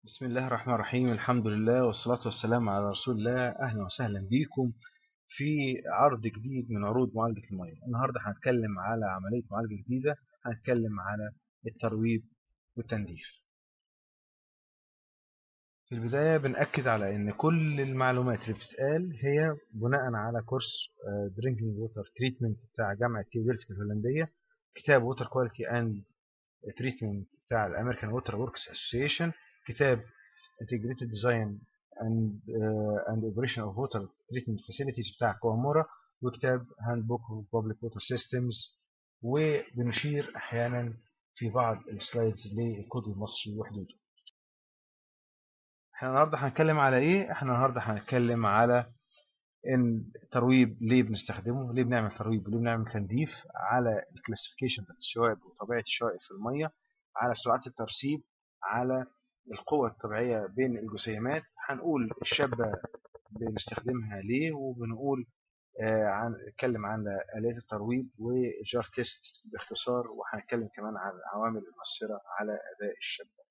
بسم الله الرحمن الرحيم الحمد لله والصلاة والسلام على رسول الله أهلا وسهلا بكم في عرض جديد من عروض معالجة المياه النهاردة هنتكلم على عملية معالجة جديدة هنتكلم على الترويب والتنظيف في البداية بنأكد على أن كل المعلومات اللي بتتقال هي بناء على كورس Drinking Water Treatment بتاع جامعة كيو ديلفت الهولندية كتاب Water Quality and Treatment بتاع الأمريكان ووتر وركس Association كتاب Integrated Design and, uh, and Operation of Water Treatment Facilities بتاع كوامورا وكتاب Handbook of Public Water Systems وبنشير أحيانا في بعض السلايدز للكود المصري وحدوده احنا النهارده هنتكلم على ايه احنا النهارده هنتكلم على ان الترويب ليه بنستخدمه ليه بنعمل ترويب وليه بنعمل تنظيف على الكلاسيفيكيشن بتاعت الشوائب وطبيعه الشوائب في الميه على سرعات الترسيب على القوة الطبيعية بين الجسيمات هنقول الشابة بنستخدمها ليه وبنقول آه عن نتكلم عن آلات الترويب وجار تيست باختصار وهنتكلم كمان عن العوامل المؤثرة على أداء الشابة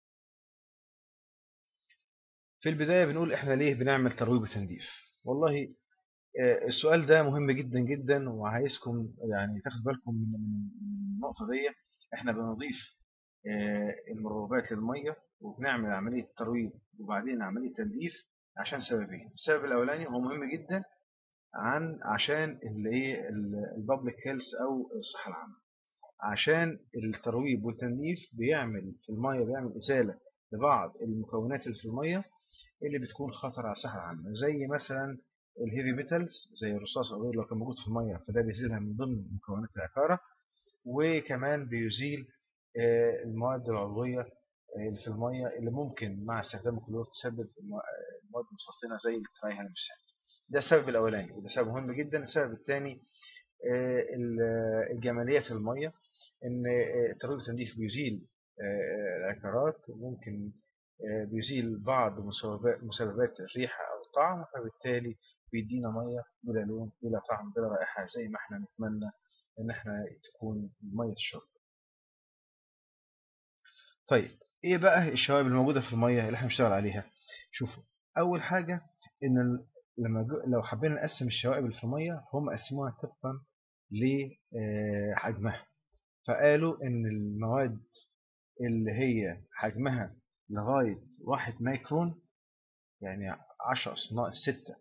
في البداية بنقول احنا ليه بنعمل ترويب وتنظيف والله آه السؤال ده مهم جدا جدا وعايزكم يعني تاخد بالكم من النقطة دي احنا بنضيف آه المرغوبات للمية وبنعمل عملية ترويب وبعدين عملية تنظيف عشان سببين السبب الأولاني هو مهم جدا عن عشان اللي هي البابليك هيلث أو الصحة العامة عشان الترويب والتنظيف بيعمل في المية بيعمل إزالة لبعض المكونات اللي في المية اللي بتكون خطر على الصحة العامة زي مثلا الهيفي ميتالز زي الرصاص أو لو كان موجود في المية فده بيزيلها من ضمن مكونات العقارة وكمان بيزيل المواد العضوية اللي في المية اللي ممكن مع استخدام الكلور تسبب مواد مسرطنة زي الترايهالمسان ده السبب الأولاني وده سبب مهم جدا السبب الثاني الجمالية في المية إن الترويب والتنظيف بيزيل العكارات وممكن بيزيل بعض مسببات الريحة أو الطعم فبالتالي بيدينا مية بلا لون بلا طعم بلا رائحة زي ما احنا نتمنى إن احنا تكون مية الشرب طيب ايه بقى الشوائب الموجودة في المية اللي احنا بنشتغل عليها شوفوا اول حاجة ان لما لو حبينا نقسم الشوائب اللي في المية فهم قسموها طبقا لحجمها فقالوا ان المواد اللي هي حجمها لغاية واحد مايكرون يعني عشرة ناقص ستة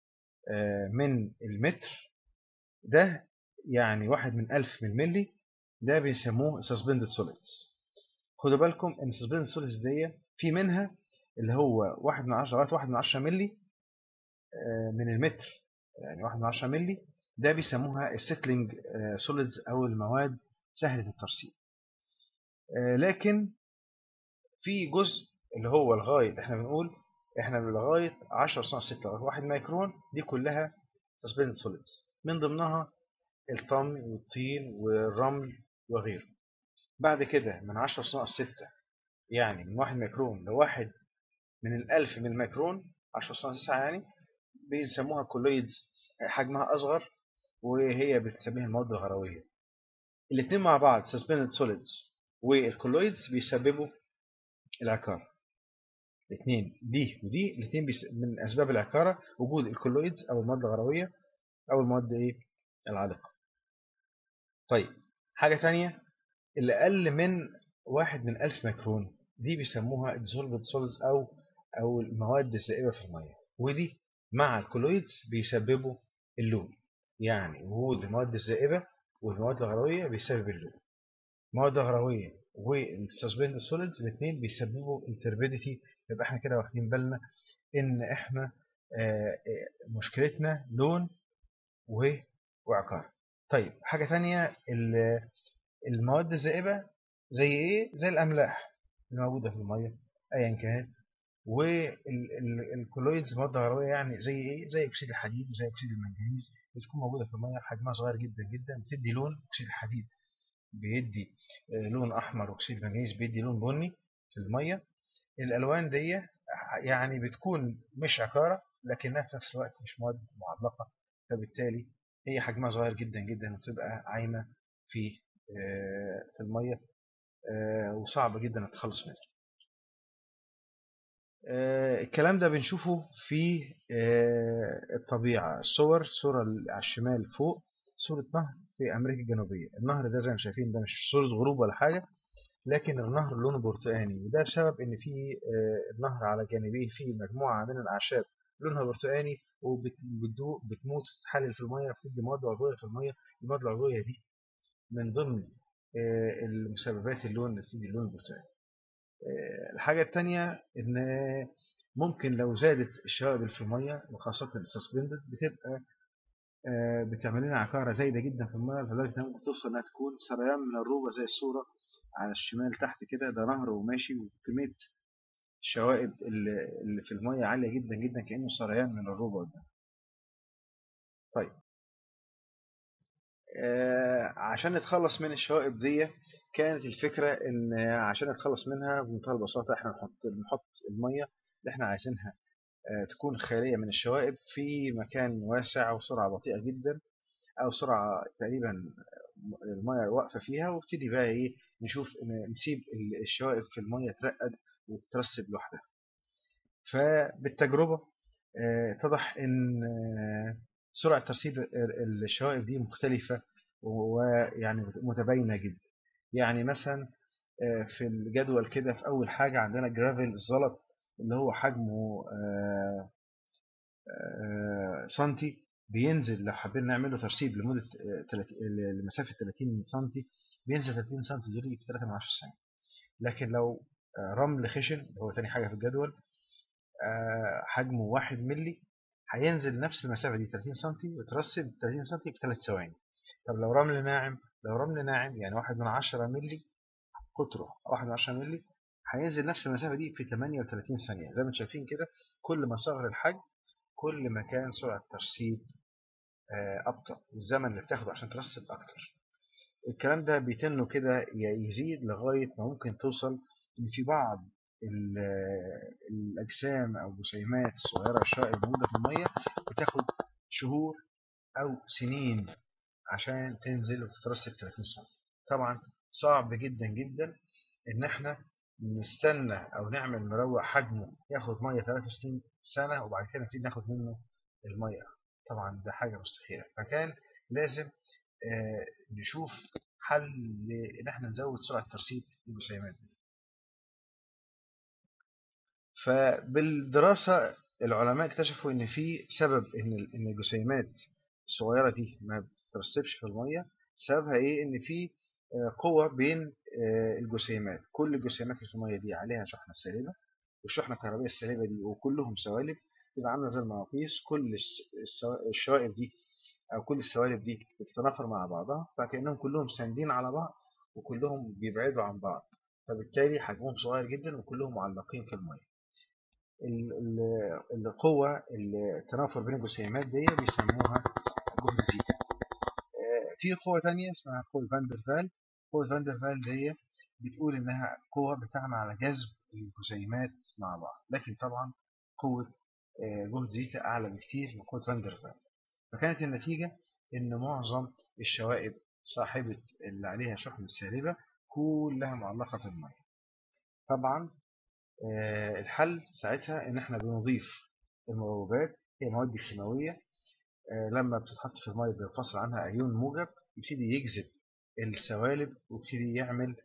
من المتر ده يعني واحد من ألف من الملي ده بيسموه suspended solids خدوا بالكم ان suspended solids دي في منها اللي هو واحد من عشرة لغاية واحد من عشرة ملي من المتر يعني واحد من عشرة ملي ده بيسموها السيتلينج سوليدز أو المواد سهلة الترسيب لكن في جزء اللي هو لغاية احنا بنقول احنا لغاية 10 صنع 6 لغاية 1 مايكرون دي كلها suspended solids من ضمنها الطمي والطين والرمل وغيره بعد كده من 10 ناقص 6 يعني من 1 ميكرون لواحد من الألف من الميكرون 10 ناقص 9 يعني بيسموها كولويدز حجمها أصغر وهي بتسميها المواد الغروية الاثنين مع بعض suspended solids والكولويدز بيسببوا العكارة الاثنين دي ودي الاثنين من أسباب العكارة وجود الكولويدز أو المواد الغروية أو المواد إيه العالقة طيب حاجة تانية اللي أقل من واحد من ألف ميكرون دي بيسموها dissolved solids أو أو المواد الزائبة في المية ودي مع الكولويدز بيسببوا اللون يعني وجود المواد الزائبة والمواد الغروية بيسبب اللون المواد الغروية والسسبند سوليدز الاثنين بيسببوا التربيديتي يبقى احنا كده واخدين بالنا ان احنا مشكلتنا لون وعقار طيب حاجة ثانية المواد الزائبة زي ايه زي الاملاح الموجودة في المية ايا كانت والكولويدز مواد غروية يعني زي ايه زي اكسيد الحديد وزي اكسيد المنجنيز بتكون موجودة في المية حجمها صغير جدا جدا بتدي لون اكسيد الحديد بيدي لون احمر واكسيد المنجنيز بيدي لون بني في المية الالوان دي يعني بتكون مش عكارة لكنها في نفس الوقت مش مواد معلقة فبالتالي هي حجمها صغير جدا جدا وتبقى عايمة في في المية وصعب جدا التخلص منها آه، الكلام ده بنشوفه في آه، الطبيعة الصور الصورة اللي على الشمال فوق صورة نهر في أمريكا الجنوبية النهر ده زي ما شايفين ده مش صورة غروب ولا حاجة لكن النهر لونه برتقاني وده بسبب ان في آه، النهر على جانبيه فيه مجموعة من الأعشاب لونها برتقاني وبتموت تتحلل في المية بتدي مواد عضوية في المية المواد العضوية دي من ضمن المسببات اللون اللي بتدي اللون البرتقاني الحاجة التانية إن ممكن لو زادت الشوائب في المية وخاصة السسبندد بتبقى بتعمل لنا عكارة زايدة جدا في المية لدرجة إنها ممكن توصل إنها تكون سريان من الروبة زي الصورة على الشمال تحت كده ده نهر وماشي وكمية الشوائب اللي في المية عالية جدا جدا كأنه سريان من الروبة قدام طيب عشان نتخلص من الشوائب دي كانت الفكرة ان عشان نتخلص منها بمنتهى البساطة احنا نحط نحط المية اللي احنا عايزينها تكون خالية من الشوائب في مكان واسع وسرعة بطيئة جدا او سرعة تقريبا المية واقفة فيها وابتدي بقى ايه نشوف نسيب الشوائب في المية ترقد وتترسب لوحدها فبالتجربة اتضح ان سرعة ترسيب الشوائب دي مختلفة ويعني متباينة جدا يعني مثلا في الجدول كده في أول حاجة عندنا جرافيل الزلط اللي هو حجمه سنتي بينزل لو حابين نعمل له ترسيب لمدة لمسافة 30 سنتي بينزل 30 سنتي دول في 3 من 10 ثانية لكن لو رمل خشن هو تاني حاجة في الجدول حجمه 1 ملي هينزل نفس المسافة دي 30 سنتي وترسب 30 سنتي في 3 ثواني طب لو رمل ناعم لو رمل ناعم يعني 1 من 10 ملي قطره 1 من 10 ملي هينزل نفس المسافة دي في 38 ثانية زي ما انتم شايفين كده كل ما صغر الحجم كل ما كان سرعة الترسيب أبطأ والزمن اللي بتاخده عشان ترسب أكتر الكلام ده بيتنه كده يزيد لغاية ما ممكن توصل إن في بعض الأجسام أو جسيمات الصغيرة الشائعة الموجودة في المية بتاخد شهور أو سنين عشان تنزل وتترسب 30 سم طبعا صعب جدا جدا إن احنا نستنى أو نعمل مروق حجمه ياخد مية 63 سنة وبعد كده نبتدي ناخد منه المية طبعا ده حاجة مستحيلة فكان لازم آه نشوف حل إن احنا نزود سرعة ترسيب الجسيمات دي فبالدراسة العلماء اكتشفوا ان في سبب ان ان الجسيمات الصغيرة دي ما بتترسبش في المية سببها ايه ان في قوة بين الجسيمات كل الجسيمات اللي في المية دي عليها شحنة سالبة والشحنة الكهربائية السالبة دي وكلهم سوالب تبقى عاملة زي المغناطيس كل الشوائب دي او كل السوالب دي بتتنافر مع بعضها فكأنهم كلهم ساندين على بعض وكلهم بيبعدوا عن بعض فبالتالي حجمهم صغير جدا وكلهم معلقين في المية القوة التنافر بين الجسيمات دي بيسموها جهد زيتا في قوة تانية اسمها قوة فاندرفال قوة فاندرفال دي بتقول انها قوة بتعمل على جذب الجسيمات مع بعض لكن طبعا قوة جهد زيتا اعلى بكتير من قوة فاندرفال فكانت النتيجة ان معظم الشوائب صاحبة اللي عليها شحنة سالبة كلها معلقة في المية طبعا الحل ساعتها ان احنا بنضيف المروبات هي مواد كيماويه لما بتتحط في الميه بينفصل عنها ايون موجب يبتدي يجذب السوالب ويبتدي يعمل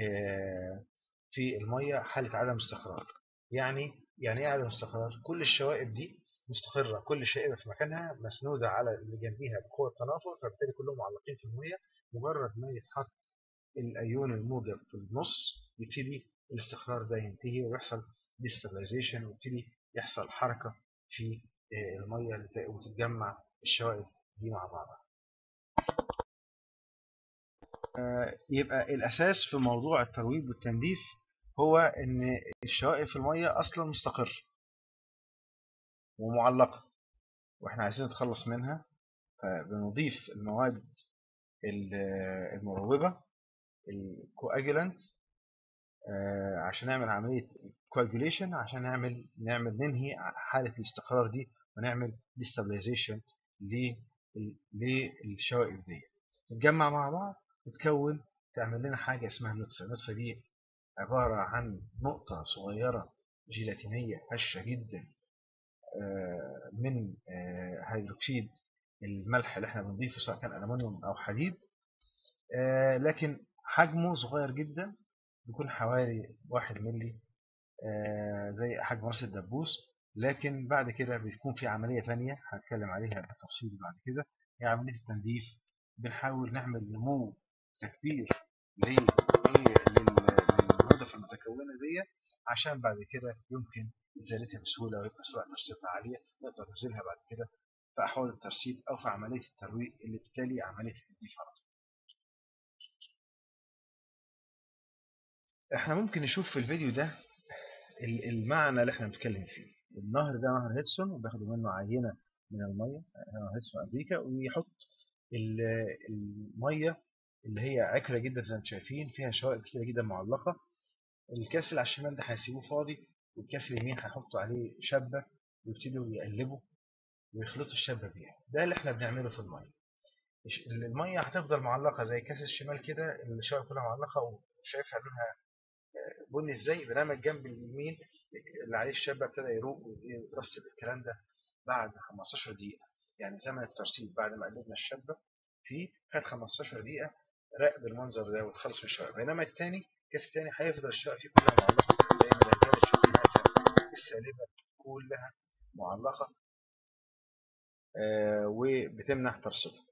في الميه حاله عدم استقرار يعني يعني ايه عدم استقرار كل الشوائب دي مستقره كل شائبه في مكانها مسنوده على اللي جنبيها بقوه تنافر فبالتالي كلهم معلقين في الميه مجرد ما يتحط الايون الموجب في النص يبتدي الاستقرار ده ينتهي ويحصل ديستابلايزيشن ويبتدي يحصل حركة في المية وتتجمع الشوائب دي مع بعضها يبقى الأساس في موضوع الترويج والتنظيف هو إن الشوائب في المية أصلا مستقر ومعلقة وإحنا عايزين نتخلص منها فبنضيف المواد المروبة الكواجولانت عشان نعمل عملية coagulation عشان نعمل نعمل ننهي حالة الاستقرار دي ونعمل destabilization للشوائب دي تتجمع مع بعض تتكون تعمل لنا حاجة اسمها نطفة النطفة دي عبارة عن نقطة صغيرة جيلاتينية هشة جدا من هيدروكسيد الملح اللي احنا بنضيفه سواء كان ألمنيوم أو حديد لكن حجمه صغير جدا بيكون حوالي واحد ملي زي حجم راس الدبوس لكن بعد كده بيكون في عملية ثانية هنتكلم عليها بالتفصيل بعد كده هي عملية التنظيف بنحاول نعمل نمو تكبير للغدف المتكونة دي عشان بعد كده يمكن إزالتها بسهولة ويبقى سرعة ترسيبها عالية نقدر نزيلها بعد كده في أحوال الترسيب أو في عملية الترويق اللي بتالي عملية التنظيف على طول. احنا ممكن نشوف في الفيديو ده المعنى اللي احنا بنتكلم فيه النهر ده نهر هيدسون وبياخدوا منه عينة من المية نهر هيدسون أمريكا ويحط المية اللي هي عكرة جدا زي ما انتم شايفين فيها شوائب كتيرة جدا معلقة الكاس اللي على الشمال ده هيسيبوه فاضي والكاس اليمين هيحطوا عليه شبة ويبتدوا يقلبوا ويخلطوا الشبة بيها ده اللي احنا بنعمله في المية المية هتفضل معلقة زي كاس الشمال كده الشوائب كلها معلقة وشايفها لونها بني ازاي بينما الجنب اليمين اللي عليه الشبة ابتدى يروق ويترسب الكلام ده بعد 15 دقيقة يعني زمن الترسيب بعد ما قلبنا الشبة فيه خد 15 دقيقة راقب المنظر ده وتخلص من الشوائب بينما الثاني الكاس الثاني هيفضل الشوائب فيه كلها معلقة لأن الأجزاء الشوائب السالبة كلها معلقة آه وبتمنع ترسيبها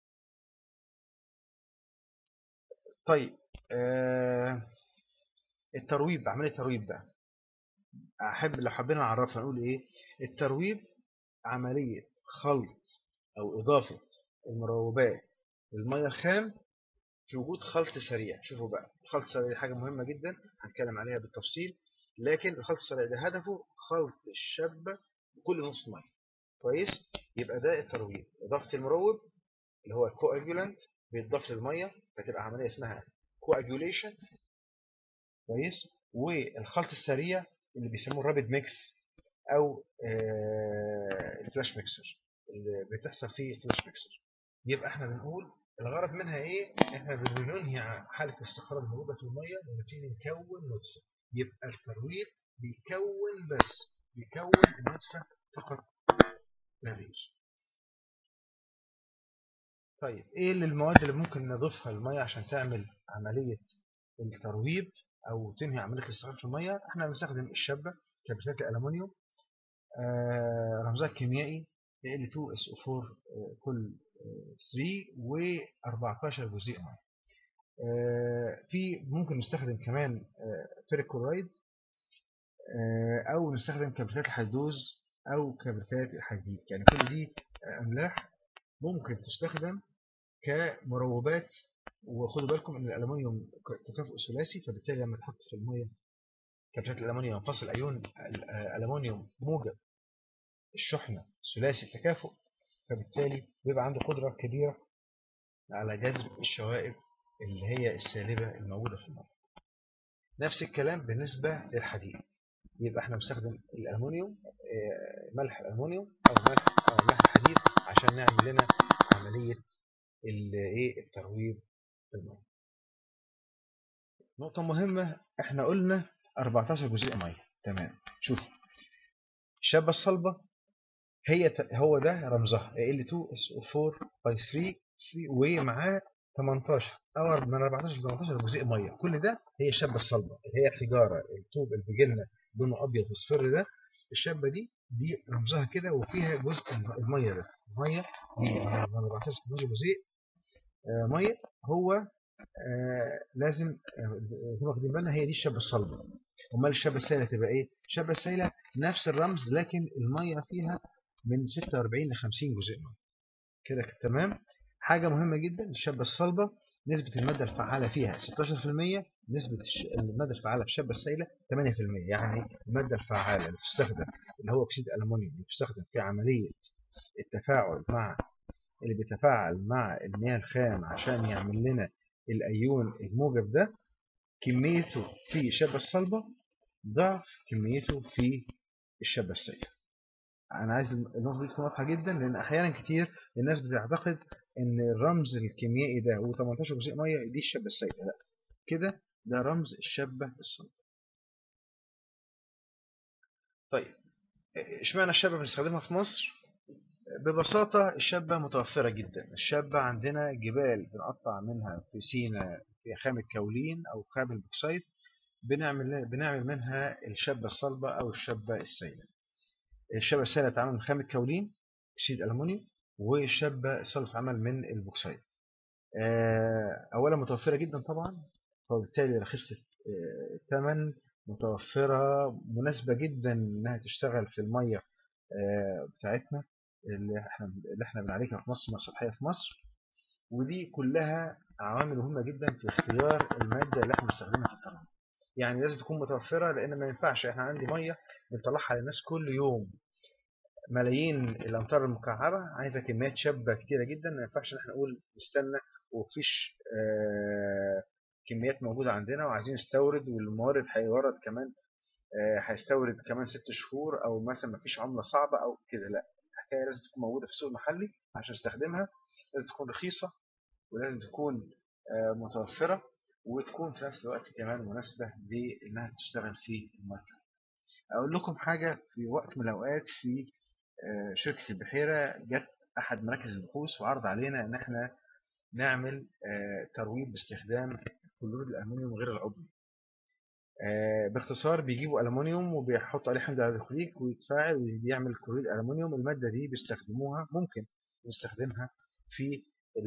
طيب آه الترويب عملية الترويب بقى أحب لو حبينا نعرفها نقول إيه الترويب عملية خلط أو إضافة المروبات للمية الخام في وجود خلط سريع شوفوا بقى الخلط السريع دي حاجة مهمة جدا هنتكلم عليها بالتفصيل لكن الخلط السريع ده هدفه خلط الشبة بكل نص مية كويس يبقى ده الترويب إضافة المروب اللي هو الكواجولانت بيتضاف للمية فتبقى عملية اسمها كواجوليشن كويس والخلط السريع اللي بيسموه الرابيد ميكس او الفلاش ميكسر اللي بتحصل فيه الفلاش ميكسر يبقى احنا بنقول الغرض منها ايه احنا بننهي حاله الاستخراج الموجوده في الميه ونبتدي نكون نطفه يبقى الترويج بيكون بس بيكون النطفه فقط لا غير طيب ايه اللي المواد اللي ممكن نضيفها للميه عشان تعمل عمليه الترويب او تنهي عمليه الاستخراج في الميه احنا بنستخدم الشبه كبريتات الالومنيوم آه رمزها الكيميائي Al2SO4 كل 3 و14 جزيء ميه آه في ممكن نستخدم كمان فيريكورايد آه او نستخدم كبريتات الحدوز او كبريتات الحديد يعني كل دي املاح ممكن تستخدم كمروبات وخدوا بالكم ان الالومنيوم تكافؤ ثلاثي فبالتالي لما تحط في الميه كبريتات الالومنيوم ينفصل ايون الالومنيوم موجب الشحنه ثلاثي التكافؤ فبالتالي بيبقى عنده قدره كبيره على جذب الشوائب اللي هي السالبه الموجوده في الميه نفس الكلام بالنسبه للحديد يبقى احنا بنستخدم الالومنيوم ملح الالومنيوم او ملح او ملح الحديد عشان نعمل لنا عمليه الايه الترويب في الميه نقطة مهمة احنا قلنا 14 جزيء مية تمام شوف الشابة الصلبة هي هو ده رمزها L2SO4 by 3 ومعاه 18 او من 14 ل 18 جزيء ميه كل ده هي الشابة الصلبة اللي هي الحجارة الطوب اللي بيجي لنا لونه ابيض مصفر ده الشابة دي دي رمزها كده وفيها جزء الميه ده الميه دي من 14 ل 18 جزيء ميه هو آه لازم آه واخدين بالنا هي دي الشابه الصلبه امال الشابه السائله تبقى ايه الشابه السائله نفس الرمز لكن الميه فيها من 46 ل 50 جزيء ميه كده تمام حاجه مهمه جدا الشابه الصلبه نسبه الماده الفعاله فيها 16% نسبه الماده الفعاله في الشابه السائله 8% يعني الماده الفعاله اللي بتستخدم اللي هو اكسيد الالومنيوم اللي بتستخدم في عمليه التفاعل مع اللي بيتفاعل مع المياه الخام عشان يعمل لنا الايون الموجب ده كميته في الشابة الصلبة ضعف كميته في الشابة السائلة انا عايز النقطة دي تكون واضحة جدا لان احيانا كتير الناس بتعتقد ان الرمز الكيميائي ده هو 18 جزيء ميه دي الشابة السائلة لا كده ده رمز الشابة الصلبة طيب اشمعنى الشابة بنستخدمها في مصر ببساطة الشابة متوفرة جدا الشابة عندنا جبال بنقطع منها في سينا في خام الكولين أو خام البوكسايت بنعمل بنعمل منها الشابة الصلبة أو الشابة السائلة الشابة السائلة تعمل من خام الكولين أكسيد ألمونيوم والشابة الصلبة تعمل من البوكسايت أولا متوفرة جدا طبعا وبالتالي رخيصة الثمن متوفرة مناسبة جدا إنها تشتغل في المية بتاعتنا اللي احنا اللي احنا بنعالجها في مصر مسرحيه في مصر ودي كلها عوامل مهمه جدا في اختيار الماده اللي احنا بنستخدمها في الترميم يعني لازم تكون متوفره لان ما ينفعش احنا عندي ميه بنطلعها للناس كل يوم ملايين الامتار المكعبه عايزه كميات شابه كتيره جدا ما ينفعش ان احنا نقول نستنى ومفيش آه كميات موجوده عندنا وعايزين نستورد والمورد هيورد كمان هيستورد آه كمان ست شهور او مثلا مفيش عمله صعبه او كده لا الحكايه لازم تكون موجوده في السوق المحلي عشان استخدمها لازم تكون رخيصه ولازم تكون متوفره وتكون في نفس الوقت كمان مناسبه لانها تشتغل في الماركت اقول لكم حاجه في وقت من الاوقات في شركه البحيره جت احد مراكز البحوث وعرض علينا ان احنا نعمل ترويب باستخدام كلوريد الالومنيوم غير العضوي باختصار بيجيبوا ألمونيوم وبيحطوا عليه حمض هيدروكليك ويتفاعل ويعمل كلوريد ألمونيوم المادة دي بيستخدموها ممكن نستخدمها في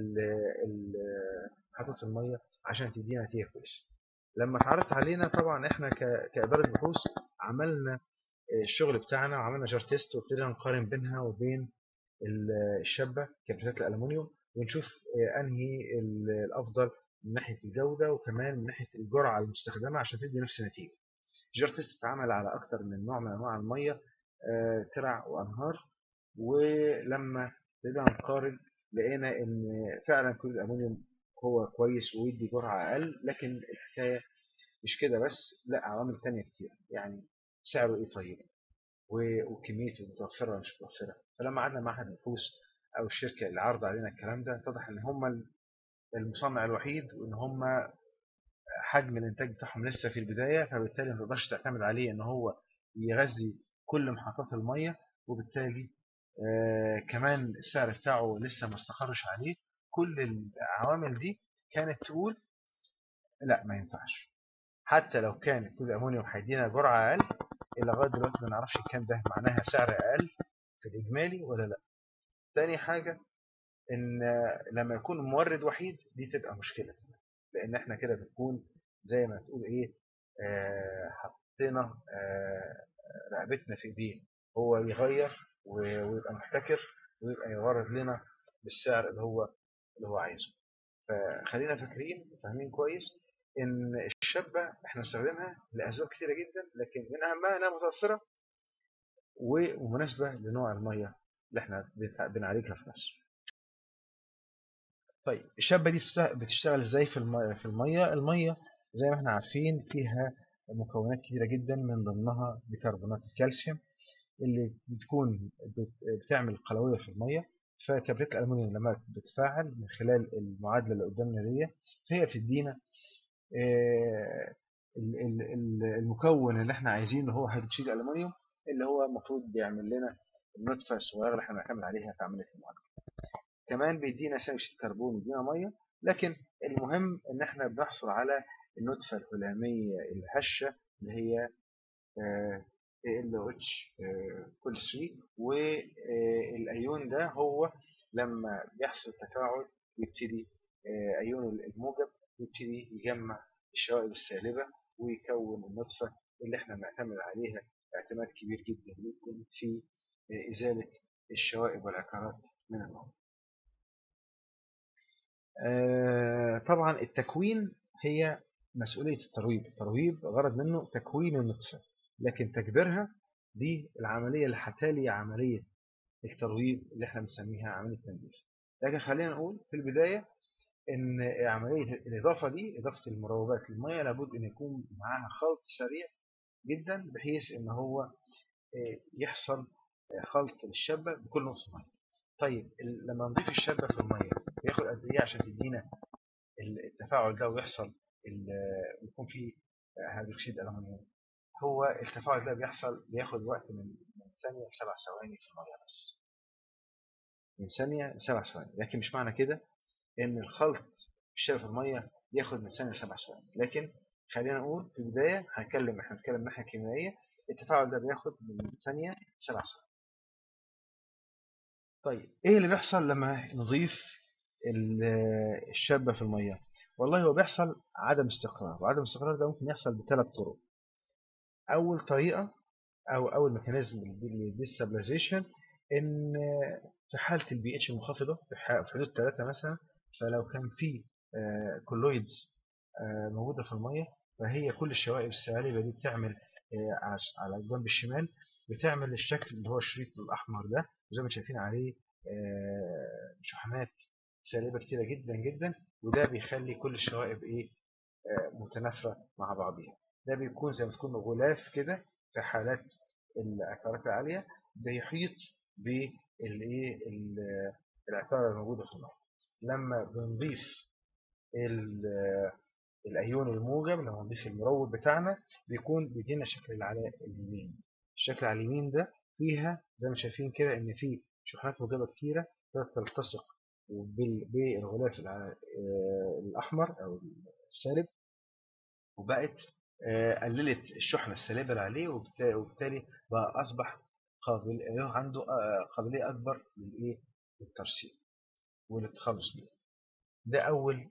محطة المية عشان تدينا نتيجة كويسة لما اتعرضت علينا طبعا احنا كإدارة بحوث عملنا الشغل بتاعنا وعملنا جار تيست وابتدينا نقارن بينها وبين الشابة كبريتات الألمونيوم ونشوف أنهي الأفضل من ناحية الجودة وكمان من ناحية الجرعة المستخدمة عشان تدي نفس النتيجة. جار تيست اتعمل على أكتر من نوع من أنواع المية ترع وأنهار ولما ابتدينا نقارن لقينا إن فعلا كل الأمونيوم هو كويس ويدي جرعة أقل لكن الحكاية مش كده بس لا عوامل تانية كتير يعني سعره إيه طيب وكميته متوفرة ولا مش متوفرة فلما قعدنا مع أحد البحوث أو الشركة اللي عرض علينا الكلام ده اتضح إن هم المصنع الوحيد وان هم حجم الانتاج بتاعهم لسه في البدايه فبالتالي ما تقدرش تعتمد عليه ان هو يغذي كل محطات الميه وبالتالي آه كمان السعر بتاعه لسه ما استقرش عليه كل العوامل دي كانت تقول لا ما ينفعش حتى لو كان كل امونيوم هيدينا جرعه اقل لغايه دلوقتي ما نعرفش كان ده معناها سعر اقل في الاجمالي ولا لا تاني حاجه ان لما يكون مورد وحيد دي تبقى مشكلة لان احنا كده بنكون زي ما تقول ايه آه حطينا آه رقبتنا في ايديه هو يغير ويبقى محتكر ويبقى يورد لنا بالسعر اللي هو اللي هو عايزه فخلينا فاكرين فاهمين كويس ان الشابة احنا نستخدمها لاسباب كثيرة جدا لكن من اهمها انها متوفرة ومناسبة لنوع المية اللي احنا بنعالجها في مصر طيب الشابة دي بتشتغل ازاي في المية في المية المية زي ما احنا عارفين فيها مكونات كتيرة جدا من ضمنها بيكربونات الكالسيوم اللي بتكون بتعمل قلوية في المية فكبريت الألمونيوم لما بتتفاعل من خلال المعادلة اللي قدامنا دي فهي بتدينا المكون اللي احنا عايزينه اللي هو هيدروكسيد الألمونيوم اللي هو المفروض بيعمل لنا النطفة الصغيرة اللي احنا بنعتمد عليها في عملية المعالجة كمان بيدينا ثاني اكسيد الكربون ويدينا ميه لكن المهم ان احنا بنحصل على النطفه الهلاميه الهشه اللي هي ALOH كل 3 والايون ده هو لما بيحصل تفاعل يبتدي ايون الموجب يبتدي يجمع الشوائب السالبه ويكون النطفه اللي احنا بنعتمد عليها اعتماد كبير جدا جدا في ازاله الشوائب والعقارات من المواد. طبعا التكوين هي مسؤولية الترويب الترويب غرض منه تكوين النطفة لكن تكبيرها دي العملية اللي هتالي عملية الترويب اللي احنا بنسميها عملية التنظيف لكن خلينا نقول في البداية ان عملية الإضافة دي إضافة المروبات للمية لابد ان يكون معاها خلط سريع جدا بحيث ان هو يحصل خلط للشابة بكل نص مية طيب لما نضيف الشابة في المية بياخد قد ايه عشان تدينا التفاعل ده ويحصل ويكون فيه هيدروكسيد الومنيوم هو التفاعل ده بيحصل بياخد وقت من من ثانية لسبع ثواني في المية بس من ثانية لسبع ثواني لكن مش معنى كده إن الخلط الشاي في المية ياخد من ثانية لسبع ثواني لكن خلينا نقول في البداية هنتكلم احنا هنتكلم من ناحية كيميائية التفاعل ده بياخد من ثانية لسبع ثواني طيب ايه اللي بيحصل لما نضيف الشابة في المية والله هو بيحصل عدم استقرار وعدم الاستقرار ده ممكن يحصل بثلاث طرق اول طريقة او اول ميكانيزم للديستابلايزيشن ان في حالة البي اتش المنخفضة في حدود 3 مثلا فلو كان في كولويدز موجودة في المية فهي كل الشوائب السالبة دي بتعمل على الجنب الشمال بتعمل الشكل اللي هو الشريط الأحمر ده وزي ما شايفين عليه شحنات سالبة كتيرة جدا جدا وده بيخلي كل الشوائب ايه متنافرة مع بعضها ده بيكون زي ما تكون غلاف كده في حالات العكارات العالية بيحيط بالايه العكارة الموجودة في الماء لما بنضيف الايون الموجب لما نضيف المروب بتاعنا بيكون بيدينا شكل على اليمين الشكل على اليمين ده فيها زي ما شايفين كده ان في شحنات موجبة كتيرة تلتصق بالغلاف الأحمر أو السالب وبقت قللت الشحنة السالبة اللي عليه وبالتالي بقى أصبح قابل عنده قابلية أكبر للإيه للترسيب وللتخلص منه ده أول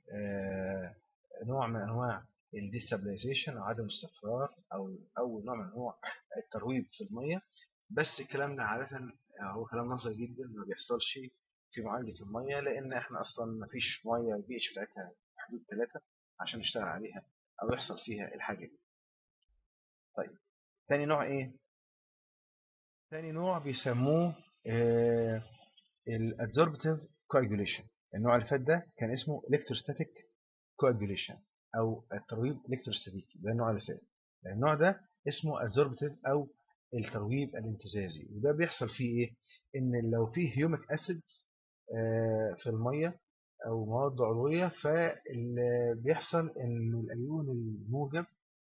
نوع من أنواع الديستابلايزيشن أو عدم الاستقرار أو أول نوع من أنواع الترويب في المية بس الكلام ده عادة هو كلام نظري جدا ما بيحصلش في معالجة المية لأن احنا أصلا ما فيش مية البي اتش بتاعتها في حدود 3 عشان نشتغل عليها أو يحصل فيها الحاجة دي. طيب تاني نوع إيه؟ تاني نوع بيسموه آه الادزوربتيف coagulation النوع اللي فات ده كان اسمه electrostatic coagulation أو الترويب الكتروستاتيكي ده النوع اللي فات النوع ده اسمه adsorptive أو الترويب الامتزازي وده بيحصل فيه ايه ان لو فيه هيوميك اسيد في الميه او مواد عضويه فبيحصل ان الايون الموجب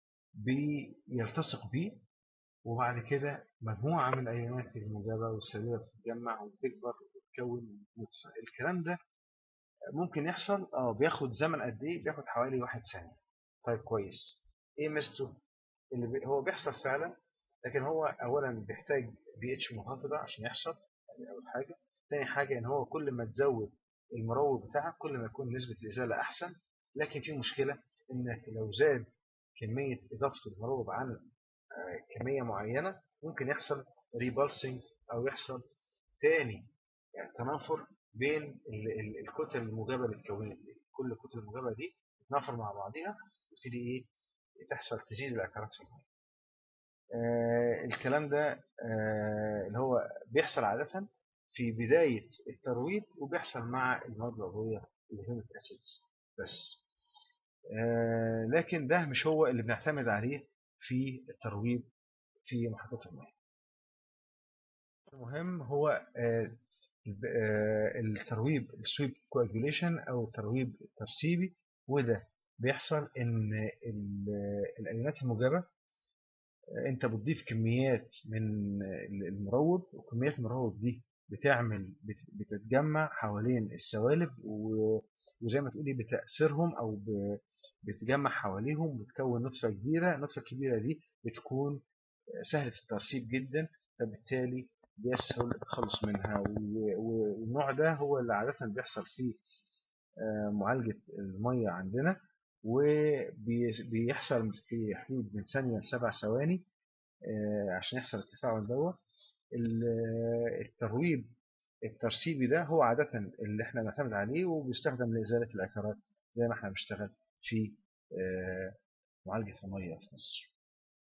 بيلتصق بيه وبعد كده مجموعه من الايونات الموجبه والسالبه بتتجمع وتكبر وتكون نطفه الكلام ده ممكن يحصل اه بياخد زمن قد ايه بياخد حوالي واحد ثانيه طيب كويس ايه ميزته اللي بي هو بيحصل فعلا لكن هو اولا بيحتاج بي اتش منخفضه عشان يحصل يعني اول حاجه ثاني حاجه ان هو كل ما تزود المروب بتاعك كل ما يكون نسبه الازاله احسن لكن في مشكله انك لو زاد كميه اضافه المروب عن كميه معينه ممكن يحصل ريبالسنج او يحصل تاني يعني تنافر بين الكتل الموجبه اللي اتكونت دي كل الكتل الموجبه دي تتنافر مع بعضها وتبتدي ايه تحصل تزيد العكارات في الميه آه الكلام ده آه اللي هو بيحصل عادة في بداية الترويض وبيحصل مع المواد العضوية الهيميك اسيدز بس آه لكن ده مش هو اللي بنعتمد عليه في الترويض في محطات المياه المهم هو الترويب السويب كواجوليشن او الترويب الترسيبي وده بيحصل ان الايونات الموجبه انت بتضيف كميات من المروب وكميات المروب دي بتعمل بتتجمع حوالين السوالب وزي ما تقولي بتأثيرهم او بتجمع حواليهم وتكون نطفة كبيرة النطفة الكبيرة دي بتكون سهلة الترسيب جدا فبالتالي بيسهل التخلص منها والنوع ده هو اللي عادة بيحصل فيه معالجة المية عندنا وبيحصل في حدود من ثانية لسبع ثواني عشان يحصل التفاعل دوت الترويب الترسيبي ده هو عادة اللي احنا بنعتمد عليه وبيستخدم لإزالة العكارات زي ما احنا بنشتغل في معالجة المية في مصر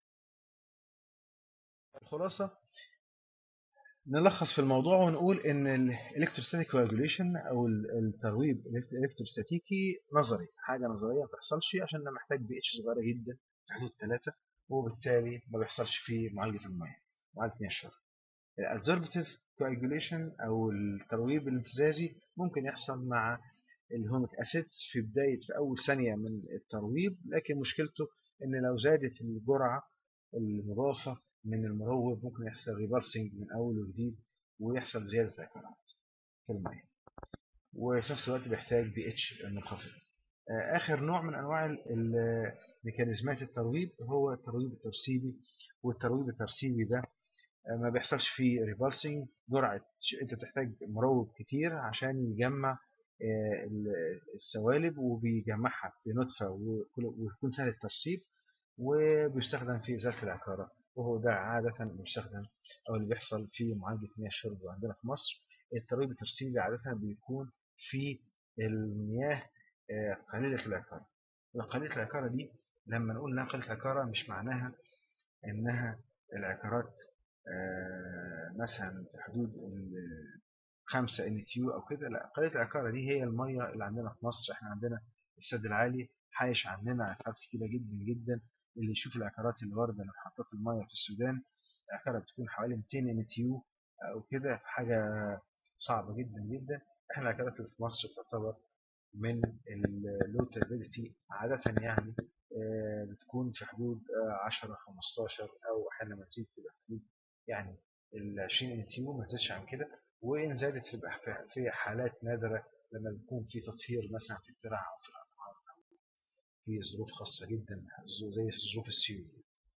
الخلاصة نلخص في الموضوع ونقول ان الالكتروستاتيك كواجوليشن او الترويب الالكتروستاتيكي نظري حاجه نظريه ما بتحصلش عشان انا محتاج بي اتش صغيره جدا في حدود 3 وبالتالي ما بيحصلش في معالجه الميه معالجه مياه الشرب الادزوربتيف كواجوليشن او الترويب الامتزازي ممكن يحصل مع الهوميك اسيدز في بدايه في اول ثانيه من الترويب لكن مشكلته ان لو زادت الجرعه المضافة من المروب ممكن يحصل ريبارسنج من أول وجديد ويحصل زيادة العكارات في المية وفي نفس الوقت بيحتاج بي اتش منخفض آخر نوع من أنواع ميكانيزمات الترويب هو الترويب الترسيبي والترويب الترسيبي ده ما بيحصلش فيه ريبارسنج جرعة انت بتحتاج مروب كتير عشان يجمع السوالب وبيجمعها بنطفة ويكون سهل الترسيب وبيستخدم في إزالة العكارة وهو ده عادة بيستخدم أو اللي بيحصل في معالجة مياه الشرب عندنا في مصر الترويب الترسيبي عادة بيكون في المياه قليلة العكارة وقليلة العكارة دي لما نقول انها قليلة العكارة مش معناها انها العكارات مثلا في حدود خمسة ان تيو او كده لا قليلة العكارة دي هي المية اللي عندنا في مصر احنا عندنا السد العالي حايش عندنا عكارات كتيرة جدا جدا اللي يشوف العكارات اللي واردة من محطات المية في السودان العكارة بتكون حوالي 200 ان تيو او كده في حاجة صعبة جدا جدا احنا العكارات اللي في مصر تعتبر من اللو تربيديتي عادة يعني بتكون في حدود 10 15 او احيانا لما تزيد تبقى في حدود يعني ال 20 ان تيو ما تزيدش عن كده وان زادت تبقى في حالات نادرة لما بيكون في تطهير مثلا في الترع او في الانهار او في ظروف خاصة جدا زي ظروف السيول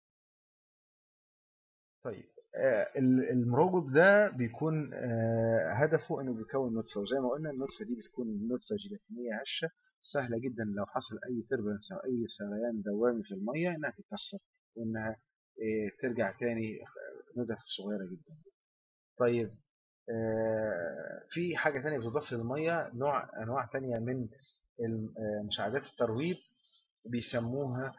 طيب المروجب ده بيكون هدفه انه بيكون نطفه وزي ما قلنا النطفه دي بتكون نطفه جيلاتينيه هشه سهله جدا لو حصل اي تربلنس او اي سريان دوامي في الميه انها تتكسر وانها ترجع تاني نطف صغيره جدا طيب في حاجه تانية بتضاف للميه نوع انواع تانية من مساعدات الترويب بيسموها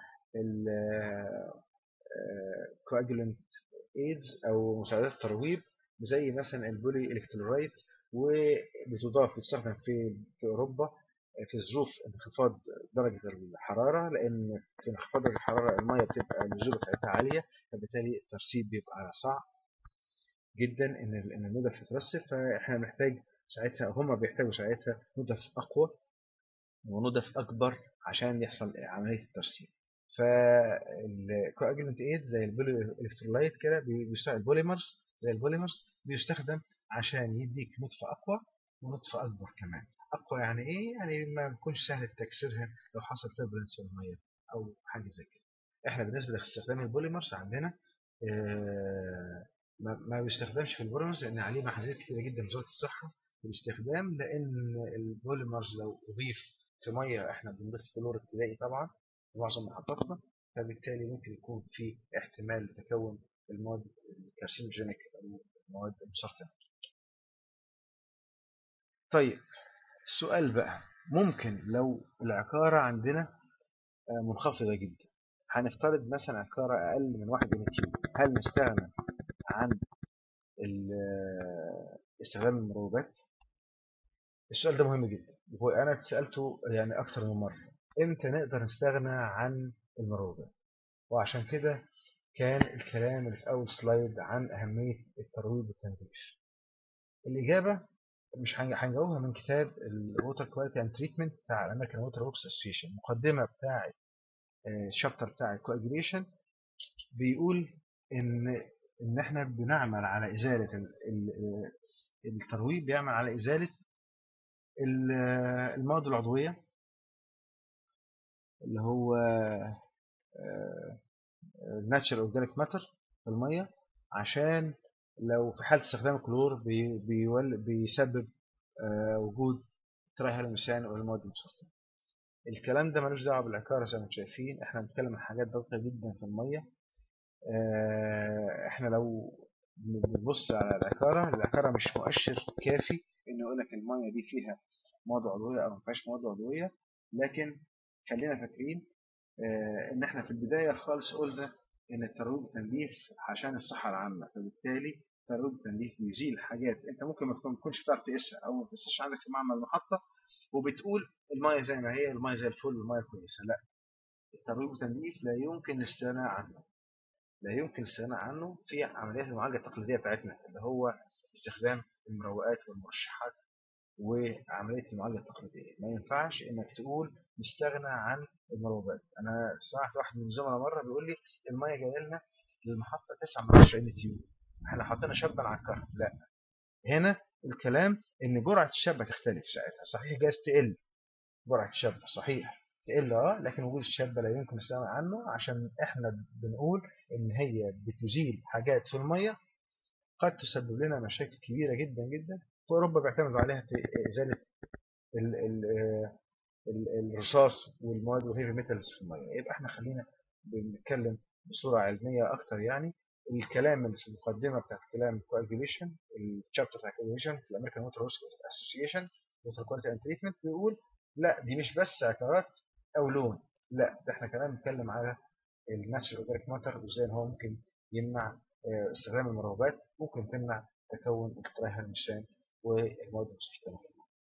الكواجولنت ايدز او مساعدات الترويب زي مثلا البولي الكترولايت وبتضاف بتستخدم في في اوروبا في ظروف انخفاض درجة الحرارة لأن في انخفاض درجة الحرارة المية بتبقى النزولة بتاعتها عالية فبالتالي الترسيب بيبقى صعب جدا إن إن الندف تترسب فإحنا بنحتاج ساعتها هما بيحتاجوا ساعتها ندف أقوى وندف أكبر عشان يحصل عملية الترسيب فالكواجلنت ايد زي البولي الكترولايت كده بيستخدم البوليمرز زي البوليمرز بيستخدم عشان يديك نطفة أقوى ونطفة أكبر كمان أقوى يعني إيه؟ يعني ما بيكونش سهل تكسيرها لو حصل تربلنس في المية أو حاجة زي كده إحنا بالنسبة لاستخدام البوليمرز عندنا ما بيستخدمش في البوليمرز لأن عليه محاذير كتيرة جدا من وزارة الصحة في الاستخدام لأن البوليمرز لو أضيف في مية إحنا بنضيف كلور ابتدائي طبعا معظم محطاتنا فبالتالي ممكن يكون في احتمال لتكون المواد الكارسينوجينيك او المواد المسرطنه. طيب السؤال بقى ممكن لو العكاره عندنا منخفضه جدا هنفترض مثلا عكاره اقل من 1 ان تيو هل نستغنى عن استخدام المروبات؟ السؤال ده مهم جدا وانا اتسالته يعني اكثر من مره امتى نقدر نستغنى عن المروبات وعشان كده كان الكلام اللي في اول سلايد عن اهميه الترويب والتنظيف الاجابه مش هنجاوبها من كتاب الووتر كواليتي اند تريتمنت بتاع الامريكان ووتر وركس اسوسيشن المقدمه بتاع الشابتر بتاع الكواجريشن بيقول ان ان احنا بنعمل على ازاله الترويب بيعمل على ازاله المواد العضويه اللي هو ناتشرال اورجانيك ماتر في الميه عشان لو في حاله استخدام الكلور بي بيول بيسبب وجود ترايهالوميثان والمواد المسرطنه الكلام ده ملوش دعوه بالعكاره زي ما انتم شايفين احنا بنتكلم عن حاجات دقيقه جدا في الميه احنا لو بنبص على العكاره العكاره مش مؤشر كافي انه يقول لك الميه دي فيها مواد عضويه او ما فيهاش مواد عضويه لكن خلينا فاكرين اه ان احنا في البدايه خالص قلنا ان الترويج والتنظيف عشان الصحه العامه فبالتالي الترويج والتنظيف بيزيل حاجات انت ممكن ما تكونش بتعرف تقيسها او ما تقيسهاش عندك في معمل المحطه وبتقول الميه زي ما هي الميه زي الفل والميه كويسه لا الترويج والتنظيف لا يمكن الاستغناء عنه لا يمكن الاستغناء عنه في عمليات المعالجه التقليديه بتاعتنا اللي هو استخدام المروقات والمرشحات وعملية المعالجة التقليدية ما ينفعش انك تقول نستغنى عن المروبات انا سمعت واحد من الزملاء مرة بيقول لي المية جايه لنا للمحطة 9 من 10 ان تيو احنا حطينا شابا على الكهرباء لا هنا الكلام ان جرعة الشابة تختلف ساعتها صحيح جاز تقل جرعة الشابة صحيح تقل اه لكن وجود الشابة لا يمكن نستغنى عنه عشان احنا بنقول ان هي بتزيل حاجات في المية قد تسبب لنا مشاكل كبيرة جدا جدا في أوروبا بيعتمدوا عليها في إزالة ال ال ال الرصاص والمواد والهيفي ميتالز في المية يبقى احنا خلينا بنتكلم بصورة علمية أكتر يعني الكلام اللي في المقدمة بتاعت كلام coagulation الشابتر بتاع coagulation في الأمريكان ووتر اسوسيشن ووتر كواليتي اند تريتمنت بيقول لا دي مش بس عقارات أو لون لا ده احنا كمان بنتكلم على الناتشرال اورجانيك ماتر وازاي ان هو ممكن يمنع استخدام المروبات ممكن تمنع تكون الترايها المشان والمواد المستخدمة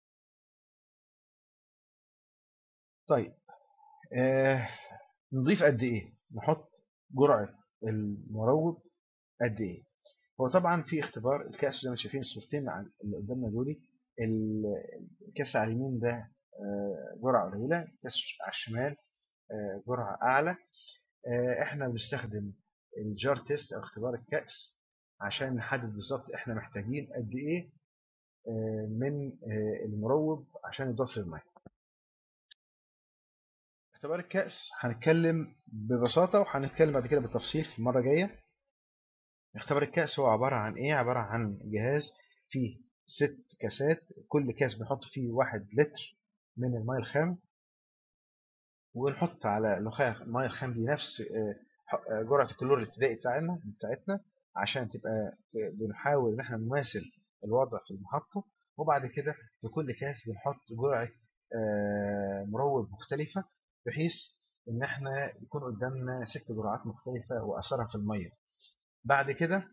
طيب آه نضيف قد ايه نحط جرعة المروب قد ايه هو طبعا في اختبار الكأس زي ما شايفين الصورتين اللي قدامنا دول الكأس على اليمين ده آه جرعة قليلة الكأس على الشمال آه جرعة أعلى احنا بنستخدم الجار تيست او اختبار الكأس عشان نحدد بالظبط احنا محتاجين قد ايه من المروب عشان يضاف للميه اختبار الكأس هنتكلم ببساطة وهنتكلم بعد كده بالتفصيل في المرة الجاية اختبار الكأس هو عبارة عن ايه عبارة عن جهاز فيه ست كاسات كل كاس بنحط فيه واحد لتر من الماء الخام ونحط على لخاية الماء الخام دي نفس جرعة الكلور الابتدائي بتاعنا بتاعتنا عشان تبقى بنحاول ان احنا نماثل الوضع في المحطة وبعد كده في كل كاس بنحط جرعة مروب مختلفة بحيث ان احنا يكون قدامنا ست جرعات مختلفة واثرها في المية بعد كده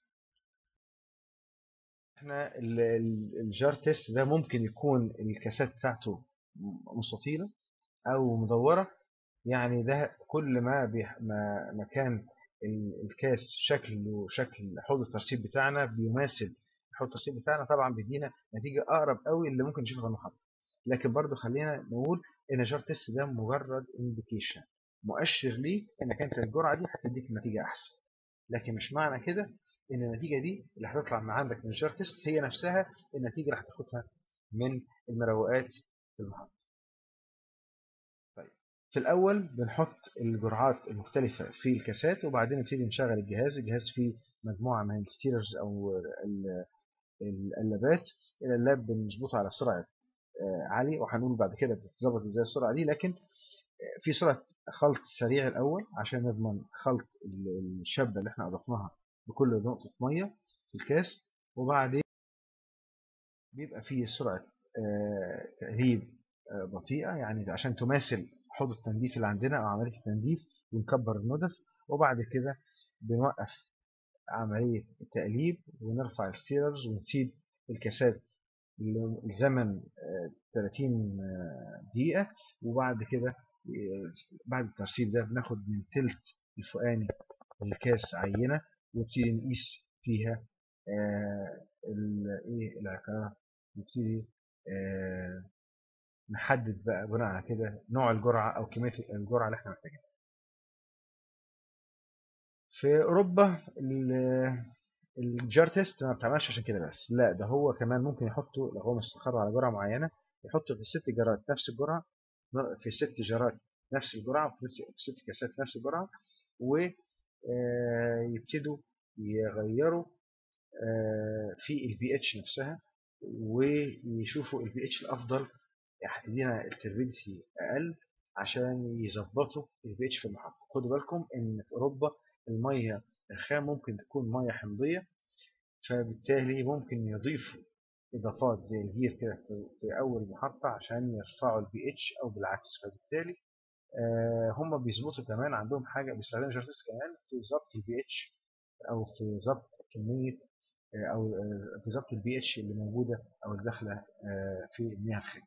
احنا الجار تيست ده ممكن يكون الكاسات بتاعته مستطيلة او مدورة يعني ده كل ما ما ما كان الكاس شكله شكل حوض الترسيب بتاعنا بيماثل حوض الترسيب بتاعنا طبعا بيدينا نتيجة أقرب قوي اللي ممكن نشوفها في المحطة لكن برضو خلينا نقول إن جار تيست ده مجرد انديكيشن مؤشر ليك إنك أنت الجرعة دي هتديك نتيجة أحسن لكن مش معنى كده إن النتيجة دي اللي هتطلع من عندك من جار تيست هي نفسها النتيجة اللي هتاخدها من المروقات في المحطة طيب في الأول بنحط الجرعات المختلفة في الكاسات وبعدين نبتدي نشغل الجهاز الجهاز فيه مجموعة من الستيرز أو القلابات القلاب بنظبطها على سرعة عالية وهنقول بعد كده بتتظبط ازاي السرعة دي لكن في سرعة خلط سريع الأول عشان نضمن خلط الشابة اللي احنا أضفناها بكل نقطة مية في الكاس وبعدين بيبقى فيه سرعة تقريب بطيئة يعني عشان تماثل حوض التنظيف اللي عندنا أو عملية التنظيف ونكبر الندف وبعد كده بنوقف عملية التقليب ونرفع الستيررز ونسيب الكاسات لزمن 30 دقيقة وبعد كده بعد الترسيب ده بناخد من تلت الفوقاني الكاس عينة ونبتدي نقيس فيها ايه العقارة نبتدي نحدد بقى بناء على كده نوع الجرعة أو كمية الجرعة اللي احنا محتاجينها. في أوروبا الجار تيست ما بتعملش عشان كده بس لا ده هو كمان ممكن يحطوا لو هو مستقر على جرعة معينة يحطوا في الست جرات نفس الجرعة في ست جرات نفس الجرعة في ست كاسات نفس الجرعة ويبتدوا يغيروا في البي اتش نفسها ويشوفوا البي اتش الأفضل يدينا التربيدتي أقل عشان يظبطوا البي اتش في المحطة خدوا بالكم إن في أوروبا المية الخام ممكن تكون مية حمضية فبالتالي ممكن يضيفوا إضافات زي الجير كده في أول محطة عشان يرفعوا البي اتش أو بالعكس فبالتالي هم بيظبطوا كمان عندهم حاجة بيستخدموا جارتس كمان في ضبط البي اتش أو في ضبط كمية أو في ضبط البي اتش اللي موجودة أو اللي داخلة في المياه الخام.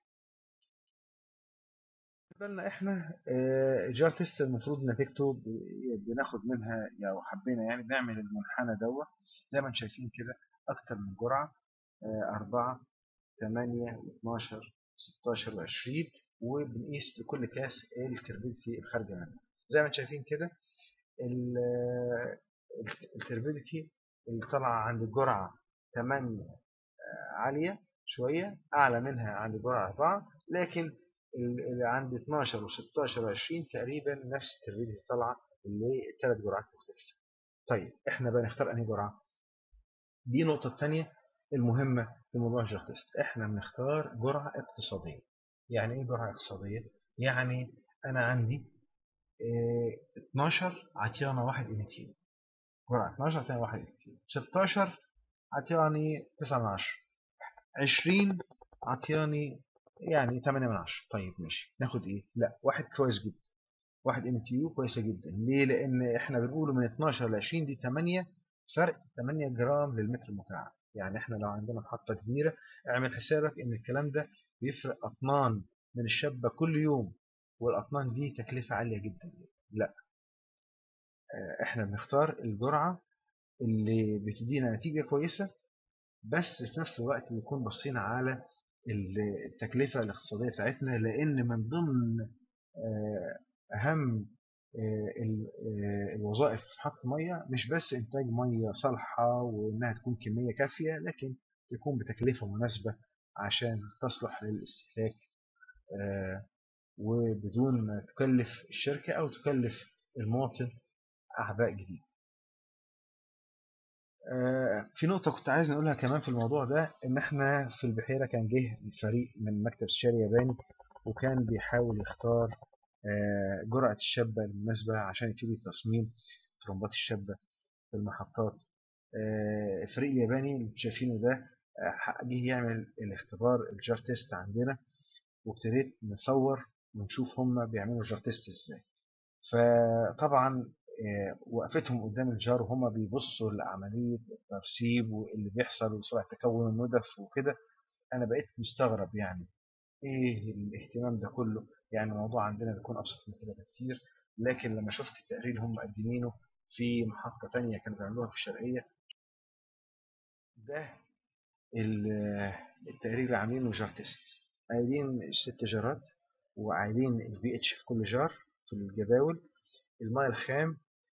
بالنسبه لنا احنا جار تيست المفروض نتيجته بناخد منها لو حبينا يعني بنعمل المنحنى دوت زي ما انتم شايفين كده اكتر من جرعه أربعة 8 و12 16 و20 وبنقيس لكل كاس التربيديتي الخارجه منه زي ما انتم شايفين كده التربيديتي اللي طالعه عند الجرعه 8 عاليه شويه اعلى منها عند الجرعه 4 لكن اللي عند 12 و16 و20 تقريبا نفس التربيديتي طالعه اللي الثلاث جرعات مختلفه طيب احنا بقى نختار انهي جرعه دي النقطه الثانيه المهمه في موضوع الجر تيست احنا بنختار جرعه اقتصاديه يعني ايه جرعه اقتصاديه يعني انا عندي اه 12 عطيانا 1 انتين جرعه 12 عطيانا 1 انتين 16 عطياني 9 من 10 20 عطياني يعني 8 من 10 طيب ماشي ناخد ايه لا واحد كويس جدا واحد ام تي يو كويسه جدا ليه لان احنا بنقوله من 12 ل 20 دي 8 فرق 8 جرام للمتر المكعب يعني احنا لو عندنا محطه كبيره اعمل حسابك ان الكلام ده بيفرق اطنان من الشابه كل يوم والاطنان دي تكلفه عاليه جدا لا احنا بنختار الجرعه اللي بتدينا نتيجه كويسه بس في نفس الوقت نكون بصينا على التكلفة الاقتصادية بتاعتنا لأن من ضمن أهم الوظائف في محطة مية مش بس إنتاج مية صالحة وإنها تكون كمية كافية لكن تكون بتكلفة مناسبة عشان تصلح للاستهلاك وبدون تكلف الشركة أو تكلف المواطن أعباء جديدة في نقطة كنت عايز نقولها كمان في الموضوع ده إن إحنا في البحيرة كان جه فريق من مكتب استشاري ياباني وكان بيحاول يختار جرعة الشابة المناسبة عشان يبتدي تصميم ترمبات الشابة في المحطات الفريق الياباني اللي شايفينه ده جه يعمل الاختبار الجار تيست عندنا وابتديت نصور ونشوف هم بيعملوا الجار تيست ازاي فطبعا وقفتهم قدام الجار وهم بيبصوا لعملية الترسيب واللي بيحصل وسرعة تكون الندف وكده أنا بقيت مستغرب يعني إيه الاهتمام ده كله يعني الموضوع عندنا بيكون أبسط من كده بكتير لكن لما شفت التقرير اللي هم مقدمينه في محطة تانية كانوا بيعملوها في الشرقية ده التقرير اللي عاملينه جار تيست قايلين الست جارات وقايلين البي اتش في كل جار في الجداول الماء الخام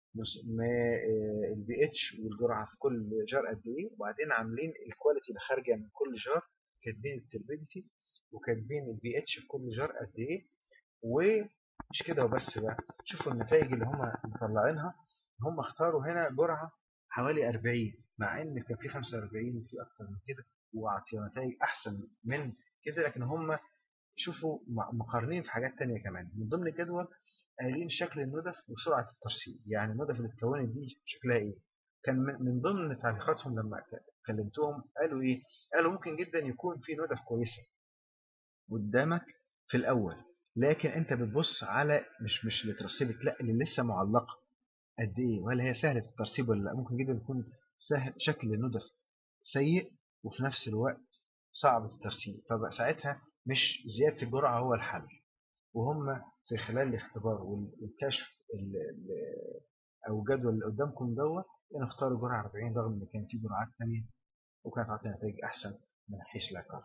البي اتش والجرعه في كل جار قد ايه وبعدين عاملين الكواليتي اللي خارجه من كل جار كاتبين التربيديتي وكاتبين البي اتش في كل جار قد ايه ومش كده وبس بقى شوفوا النتائج اللي هم مطلعينها هم اختاروا هنا جرعه حوالي 40 مع ان كان في 45 وفي اكتر من كده واعطيها نتائج احسن من كده لكن هم شوفوا مقارنين في حاجات تانية كمان من ضمن الجدول قايلين شكل الندف وسرعة الترسيب يعني الندف اللي اتكونت دي شكلها ايه كان من ضمن تعليقاتهم لما كلمتهم قالوا ايه قالوا ممكن جدا يكون في ندف كويسة قدامك في الاول لكن انت بتبص على مش مش اللي اترسبت لا اللي لسه معلقة قد ايه ولا هي سهلة الترسيب ولا لا ممكن جدا يكون سهل شكل الندف سيء وفي نفس الوقت صعب الترسيب فبقى ساعتها مش زيادة الجرعة هو الحل وهم في خلال الاختبار والكشف أو الجدول اللي قدامكم دوت يعني اختاروا جرعة 40 رغم إن كان في جرعات ثانية وكانت تعطينا نتائج أحسن من حيث العقار.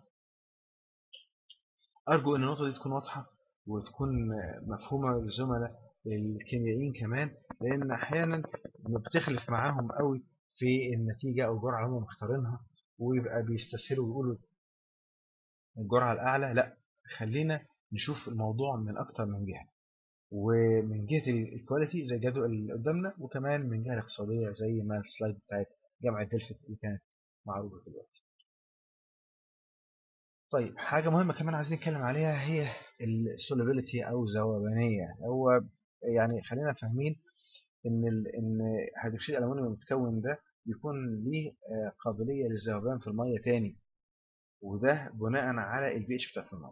أرجو إن النقطة دي تكون واضحة وتكون مفهومة للزملاء الكيميائيين كمان لأن أحيانا بتخلف معاهم قوي في النتيجة أو الجرعة اللي هم مختارينها ويبقى بيستسهلوا ويقولوا الجرعة الأعلى لا خلينا نشوف الموضوع من أكتر من جهة ومن جهة الكواليتي زي الجدول اللي قدامنا وكمان من جهة الاقتصادية زي ما السلايد بتاعت جامعة دلفت اللي كانت معروضة دلوقتي طيب حاجة مهمة كمان عايزين نتكلم عليها هي السوليبيليتي أو ذوبانية هو يعني خلينا فاهمين إن ال إن هيدروكسيد الألمنيوم المتكون ده بيكون ليه قابلية للذوبان في المية تاني وده بناء على البي اتش بتاعت الميه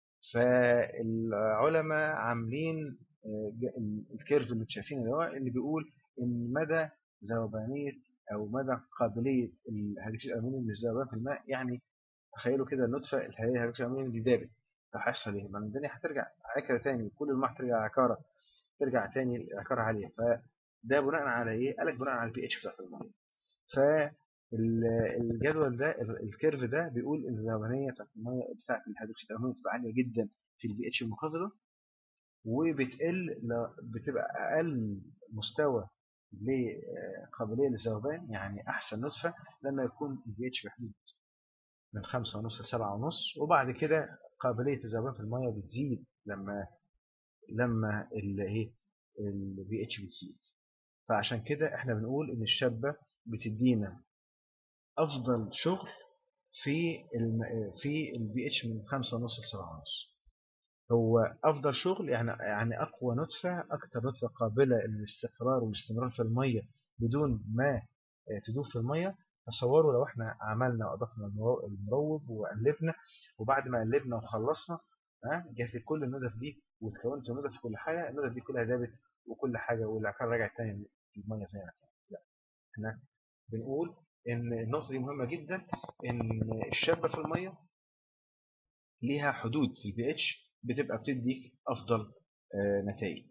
فالعلماء عاملين الكيرف اللي شايفينه ده اللي بيقول ان مدى ذوبانيه او مدى قابليه الهيدروكسيد الالومنيوم للذوبان في الماء يعني تخيلوا كده النطفه الهيدروكسيد الالومنيوم دي دابت فهيحصل ايه؟ ما الدنيا هترجع عكره تاني كل الماء هترجع عكاره ترجع تاني عكاره عاليه فده بناء على ايه؟ قال لك بناء على البي اتش بتاعت الميه ف الجدول ده الكيرف ده بيقول الذوبانيه بتاعت الميه بتاعت الهيدروكسيد الامونيوم بتبقى عاليه جدا في البي اتش المنخفضه وبتقل بتبقى اقل مستوى لقابليه للذوبان يعني احسن نسخه لما يكون البي اتش في حدود من خمسة ونص لسبعة ونص وبعد كده قابلية الذوبان في المية بتزيد لما لما ايه البي اتش بتزيد فعشان كده احنا بنقول ان الشابة بتدينا افضل شغل في الم... في البي اتش من خمسة ونص لسبعة ونص هو افضل شغل يعني يعني اقوى نطفه اكثر نطفه قابله للاستقرار والاستمرار في الميه بدون ما تدوب في الميه تصوروا لو احنا عملنا واضفنا المروب وقلبنا وبعد ما قلبنا وخلصنا ها جت كل الندف دي واتكونت الندف في كل حاجه الندف دي كلها دابت وكل حاجه والعكار رجع تاني الميه زي ما كانت لا احنا بنقول ان النقطه دي مهمه جدا ان الشابه في الميه ليها حدود في البي اتش بتبقى بتديك افضل نتائج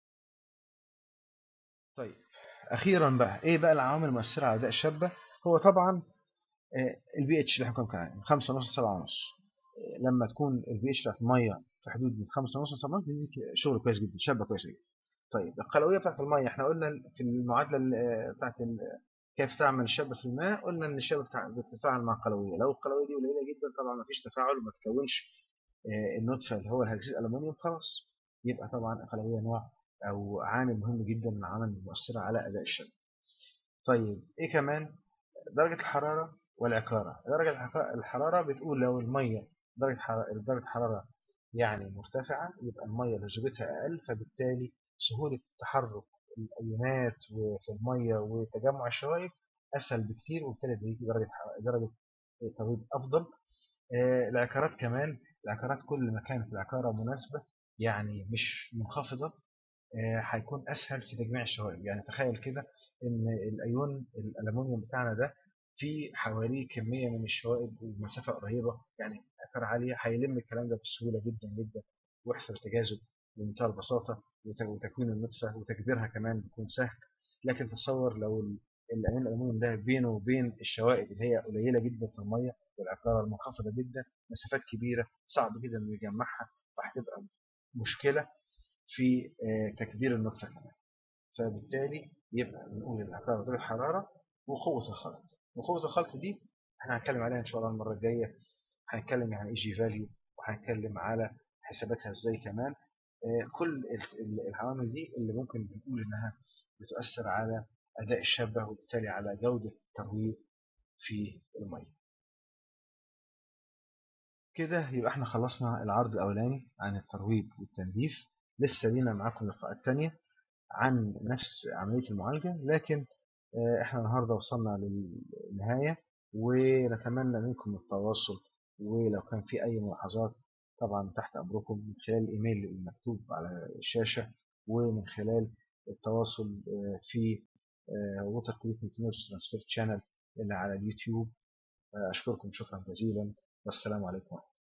طيب اخيرا بقى ايه بقى العوامل المؤثره على اداء الشابه هو طبعا البي اتش اللي احنا كنا بنتكلم خمسة ونص سبعة ونص لما تكون البي اتش بتاعت الميه في حدود من خمسة ونص لسبعة ونص بيديك شغل كويس جدا شابه كويسه جدا طيب القلويه بتاعت الميه احنا قلنا في المعادله بتاعت كيف تعمل الشابه في الماء قلنا ان الشابه بتتفاعل مع القلويه لو القلويه دي قليله جدا طبعا ما فيش تفاعل وما تكونش النطفه اللي هو الهيدروكسيد الالومنيوم خلاص يبقى طبعا القلويه نوع او عامل مهم جدا من العوامل المؤثره على اداء الشابه طيب ايه كمان درجه الحراره والعكاره درجه الحراره بتقول لو الميه درجه حراره درجه حراره يعني مرتفعه يبقى الميه لزوجتها اقل فبالتالي سهوله تحرك الايونات في الميه وتجمع الشوائب اسهل بكتير وبالتالي بيجي درجه درجه تبريد افضل العكارات كمان العكارات كل ما كانت العكاره مناسبه يعني مش منخفضه هيكون اسهل في تجميع الشوائب يعني تخيل كده ان الايون الالومنيوم بتاعنا ده في حواليه كميه من الشوائب ومسافه قريبه يعني عكاره عاليه هيلم الكلام ده بسهوله جدا جدا ويحصل تجاذب بمنتهى البساطه وتكوين النطفه وتكبيرها كمان بيكون سهل لكن تصور لو الايون الالومنيوم ده بينه وبين الشوائب اللي هي قليله جدا في الميه والعكاره المنخفضه جدا مسافات كبيره صعب جدا انه يجمعها فهتبقى مشكله في تكبير النطفه كمان فبالتالي يبقى بنقول العكاره درجه الحراره وقوه الخلط وقوه الخلط دي احنا هنتكلم عليها ان شاء الله المره الجايه هنتكلم عن اي جي فاليو وهنتكلم على حساباتها ازاي كمان كل العوامل دي اللي ممكن نقول انها بتؤثر على اداء الشابه وبالتالي على جوده الترويج في الميه كده يبقى احنا خلصنا العرض الاولاني عن الترويج والتنظيف لسه لينا معاكم لقاءات تانية عن نفس عملية المعالجة لكن احنا النهاردة وصلنا للنهاية ونتمنى منكم التواصل ولو كان في اي ملاحظات طبعا تحت امركم من خلال الايميل المكتوب على الشاشة ومن خلال التواصل في ووتر تريتمنت نيرس ترانسفير شانل اللي على اليوتيوب اشكركم شكرا جزيلا والسلام عليكم ورحمة الله